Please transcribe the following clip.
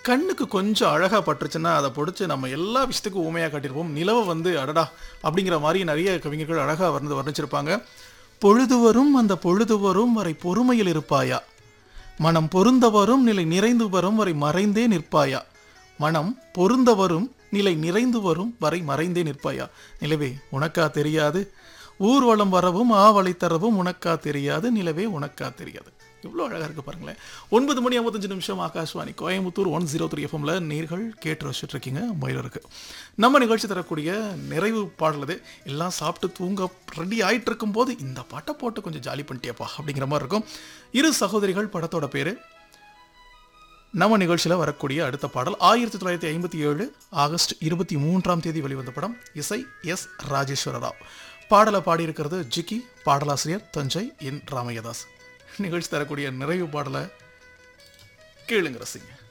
கண்ணுக்கு கொஞ்சம் அழகாக பட்டுருச்சுன்னா அதை பிடிச்சி நம்ம எல்லா விஷயத்துக்கும் ஊமையாக காட்டியிருப்போம் நிலவை வந்து அடடா அப்படிங்கிற மாதிரி நிறைய கவிஞர்கள் அழகாக வந்து வர்ணிச்சிருப்பாங்க பொழுது வரும் அந்த பொழுது வரும் வரை பொறுமையில் இருப்பாயா மனம் பொருந்த வரும் நிலை நிறைந்து வரும் வரை மறைந்தே நிற்பாயா மனம் பொருந்த வரும் நிலை நிறைந்து வரும் வரை மறைந்தே நிற்பாயா நிலவே உனக்கா தெரியாது ஊர்வலம் வரவும் ஆவலை தரவும் உனக்கா தெரியாது நிலவே உனக்கா தெரியாது இவ்வளோ அழகாக இருக்கு பாருங்களேன் ஒன்பது மணி ஐம்பத்தஞ்சு நிமிஷம் Akashvani Coimbatore one zero three எஃப்எம்ல நீர்கள் கேட்டு ரசிச்சுட்டு இருக்கீங்க மயிலருக்கு நம்ம நிகழ்ச்சி தரக்கூடிய நிறைவு பாடல் இது எல்லாம் சாப்பிட்டு தூங்க ரெடி ஆயிட்டு இருக்கும்போது இந்த பாட்டை போட்டு கொஞ்சம் ஜாலி பண்ணிட்டியப்பா அப்படிங்கிற மாதிரி இருக்கும் இரு சகோதரிகள் படத்தோட பேர் நம்ம நிகழ்ச்சியில் வரக்கூடிய அடுத்த பாடல் ஆயிரத்தி தொள்ளாயிரத்தி ஐம்பத்தி ஏழு ஆகஸ்ட் இருபத்தி மூன்றாம் தேதி வெளிவந்த படம் இசை எஸ் ராஜேஸ்வர ராவ் பாடலை பாடியிருக்கிறது ஜிக்கி பாடலாசிரியர் தஞ்சை என் ராமையதாஸ் நிகழ்ச்சி தரக்கூடிய நிறைவு பாடலை கேளுங்க ரசிங்க